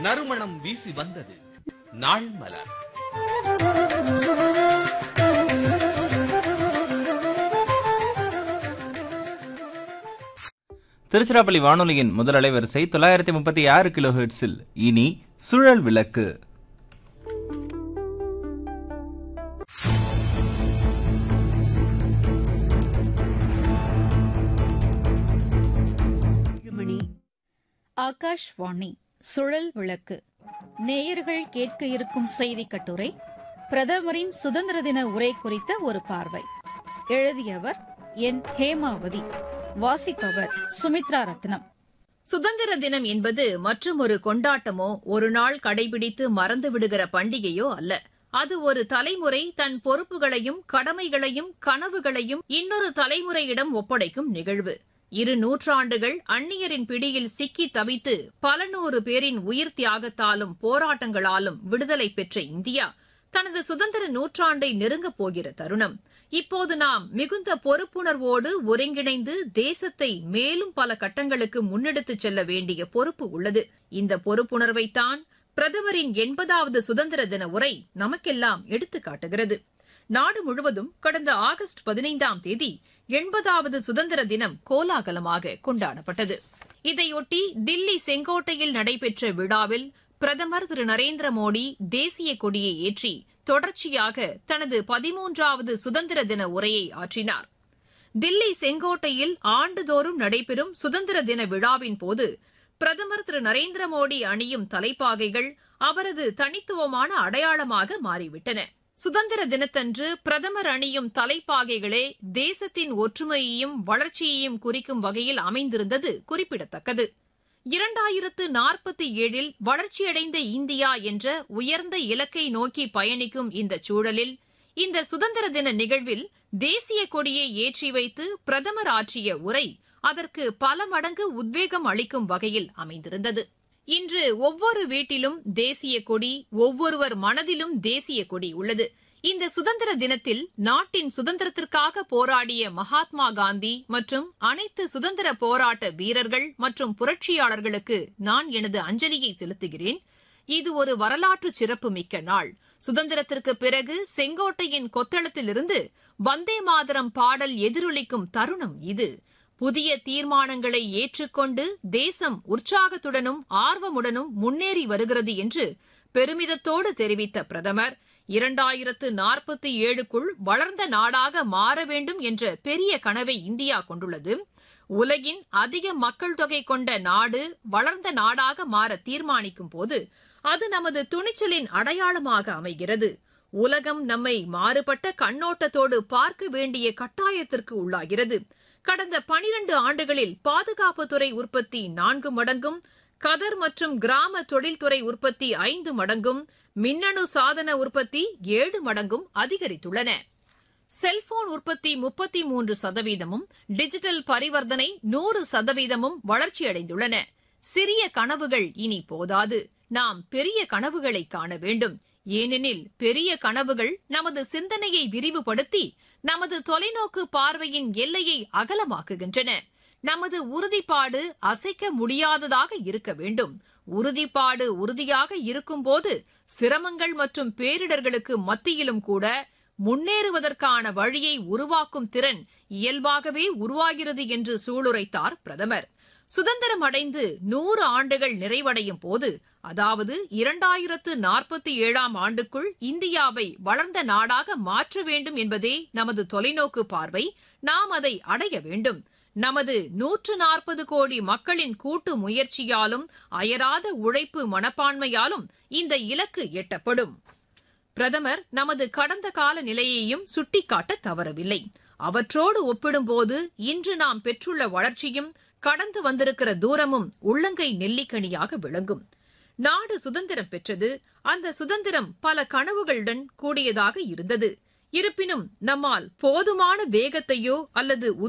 நறுமணம் வீசி வந்தது நாள் மலர் திருச்சிராப்பள்ளி வானொலியின் முதல் அலைவரிசை தொள்ளாயிரத்தி முப்பத்தி ஆறு கிலோ ஹெர்ட்ஸில் இனி சுழல் விளக்கு மணி ஆகாஷ்வாணி சுழல் விளக்கு நேயர்கள் கேட்க இருக்கும் செய்தி கட்டுரை பிரதமரின் சுதந்திர தின உரை குறித்த ஒரு பார்வை எழுதியவர் என் ஹேமாவதி வாசிப்பவர் சுமித்ரா ரத்னம் சுதந்திர தினம் என்பது மற்றும் ஒரு கொண்டாட்டமோ ஒரு நாள் கடைபிடித்து மறந்து விடுகிற பண்டிகையோ அல்ல அது ஒரு தலைமுறை தன் பொறுப்புகளையும் கடமைகளையும் கனவுகளையும் இன்னொரு தலைமுறையிடம் ஒப்படைக்கும் நிகழ்வு இரு நூற்றாண்டுகள் அந்நியரின் பிடியில் சிக்கி தவித்து பல நூறு பேரின் உயிர் தியாகத்தாலும் போராட்டங்களாலும் விடுதலை பெற்ற இந்தியா தனது சுதந்திர நூற்றாண்டை நெருங்கப் போகிற தருணம் இப்போது நாம் மிகுந்த பொறுப்புணர்வோடு ஒருங்கிணைந்து தேசத்தை மேலும் பல கட்டங்களுக்கு முன்னெடுத்துச் செல்ல வேண்டிய பொறுப்பு உள்ளது இந்த பொறுப்புணர்வைத்தான் பிரதமரின் எண்பதாவது சுதந்திர தின உரை நமக்கெல்லாம் எடுத்துக் காட்டுகிறது நாடு முழுவதும் கடந்த ஆகஸ்ட் பதினைந்தாம் தேதி எண்பதாவது சுதந்திர தினம் கோலாகலமாக கொண்டாடப்பட்டது இதையொட்டி தில்லி செங்கோட்டையில் நடைபெற்ற விழாவில் பிரதமர் திரு நரேந்திர மோடி தேசிய கொடியை ஏற்றி தொடர்ச்சியாக தனது பதிமூன்றாவது சுதந்திர தின உரையை ஆற்றினார் தில்லி செங்கோட்டையில் ஆண்டுதோறும் நடைபெறும் சுதந்திர தின விழாவின் போது பிரதமர் திரு நரேந்திர மோடி அணியும் தலைப்பாகைகள் அவரது தனித்துவமான அடையாளமாக மாறிவிட்டன சுதந்திர தினத்தன்று பிரதமர் அணியும் தலைப்பாகைகளே தேசத்தின் ஒற்றுமையையும் வளர்ச்சியையும் குறிக்கும் வகையில் அமைந்திருந்தது குறிப்பிடத்தக்கது இரண்டாயிரத்து நாற்பத்தி ஏழில் வளர்ச்சியடைந்த இந்தியா என்ற உயர்ந்த இலக்கை நோக்கி பயணிக்கும் இந்த சூழலில் இந்த சுதந்திர தின நிகழ்வில் தேசிய கொடியை ஏற்றி வைத்து பிரதமர் ஆற்றிய உரை அதற்கு பல மடங்கு உத்வேகம் அளிக்கும் வகையில் அமைந்திருந்தது இன்று ஒவ்வொரு வீட்டிலும் தேசிய கொடி ஒவ்வொருவர் மனதிலும் தேசிய கொடி உள்ளது இந்த சுதந்திர தினத்தில் நாட்டின் சுதந்திரத்திற்காக போராடிய மகாத்மா காந்தி மற்றும் அனைத்து சுதந்திர போராட்ட வீரர்கள் மற்றும் புரட்சியாளர்களுக்கு நான் எனது அஞ்சலியை செலுத்துகிறேன் இது ஒரு வரலாற்று சிறப்புமிக்க நாள் சுதந்திரத்திற்கு பிறகு செங்கோட்டையின் கொத்தளத்திலிருந்து வந்தே மாதரம் பாடல் எதிரொலிக்கும் தருணம் இது புதிய தீர்மானங்களை ஏற்றுக்கொண்டு தேசம் உற்சாகத்துடனும் ஆர்வமுடனும் முன்னேறி வருகிறது என்று பெருமிதத்தோடு தெரிவித்த பிரதமர் இரண்டாயிரத்து நாற்பத்தி ஏழுக்குள் வளர்ந்த நாடாக மாற வேண்டும் என்ற பெரிய கனவை இந்தியா கொண்டுள்ளது உலகின் அதிக மக்கள் தொகை கொண்ட நாடு வளர்ந்த நாடாக மாற தீர்மானிக்கும் போது அது நமது துணிச்சலின் அடையாளமாக அமைகிறது உலகம் நம்மை மாறுபட்ட கண்ணோட்டத்தோடு பார்க்க வேண்டிய கட்டாயத்திற்கு உள்ளாகிறது கடந்த பனிரண்டு ஆண்டுகளில் பாதுகாப்புத்துறை உற்பத்தி நான்கு மடங்கும் கதர் மற்றும் கிராம தொழில்துறை உற்பத்தி ஐந்து மடங்கும் மின்னணு சாதன உற்பத்தி ஏழு மடங்கும் அதிகரித்துள்ளன செல்போன் உற்பத்தி முப்பத்தி மூன்று சதவீதமும் டிஜிட்டல் பரிவர்த்தனை நூறு சதவீதமும் வளர்ச்சியடைந்துள்ளன சிறிய கனவுகள் இனி போதாது நாம் பெரிய கனவுகளை காண வேண்டும் ஏனெனில் பெரிய கனவுகள் நமது சிந்தனையை விரிவுபடுத்தி நமது தொலைநோக்கு பார்வையின் எல்லையை அகலமாக்குகின்றன நமது உறுதிப்பாடு அசைக்க முடியாததாக இருக்க வேண்டும் உறுதிப்பாடு உறுதியாக இருக்கும்போது சிரமங்கள் மற்றும் பேரிடர்களுக்கு மத்தியிலும் கூட முன்னேறுவதற்கான வழியை உருவாக்கும் திறன் இயல்பாகவே உருவாகிறது என்று சூளுரைத்தார் பிரதமர் சுதந்திரம் அடைந்து நூறு ஆண்டுகள் நிறைவடையும் போது அதாவது இரண்டாயிரத்து நாற்பத்தி ஏழாம் ஆண்டுக்குள் இந்தியாவை வளர்ந்த நாடாக மாற்ற வேண்டும் என்பதே நமது தொலைநோக்கு பார்வை நாம் அதை அடைய வேண்டும் நமது நூற்று நாற்பது கோடி மக்களின் கூட்டு முயற்சியாலும் அயராத உழைப்பு மனப்பான்மையாலும் இந்த இலக்கு எட்டப்படும் பிரதமர் நமது கடந்த கால நிலையையும் சுட்டிக்காட்ட தவறவில்லை அவற்றோடு ஒப்பிடும்போது இன்று நாம் பெற்றுள்ள வளர்ச்சியும் கடந்து வந்திருக்கிற தூரமும் உள்ளங்கை நெல்லிக்கனியாக விளங்கும் நாடு சுதந்திரம் பெற்றது அந்த சுதந்திரம் பல கனவுகளுடன் கூடியதாக இருந்தது இருப்பினும் நம்மால் போதுமான வேகத்தையோ அல்லது